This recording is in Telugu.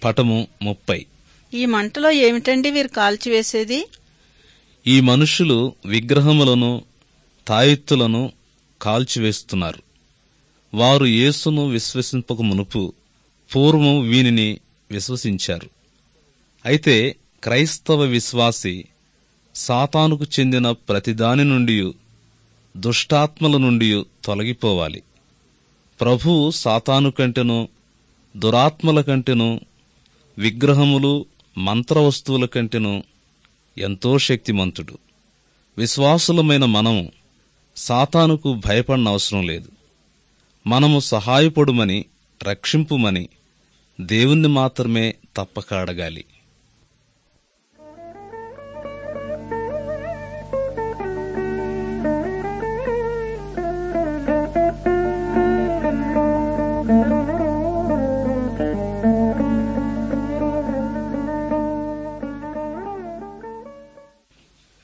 పటము ముప్పై ఈ మంటలో ఏమిటండి వీరు కాల్చివేసేది ఈ మనుషులు విగ్రహములను తాయెత్తులను కాల్చివేస్తున్నారు వారు యేసును విశ్వసింపక మునుపు పూర్వం వీనిని విశ్వసించారు అయితే క్రైస్తవ విశ్వాసి సాతానుకు చెందిన ప్రతిదాని నుండి దుష్టాత్మల నుండి తొలగిపోవాలి ప్రభువు సాతాను కంటెను దురాత్మల కంటెను విగ్రహములు మంత్రవస్తువుల కంటెను ఎంతో శక్తిమంతుడు విశ్వాసులమైన మనము సాతానుకు భయపడనవసరం లేదు మనము సహాయపడుమని రక్షింపుమని దేవుణ్ణి మాత్రమే తప్పక అడగాలి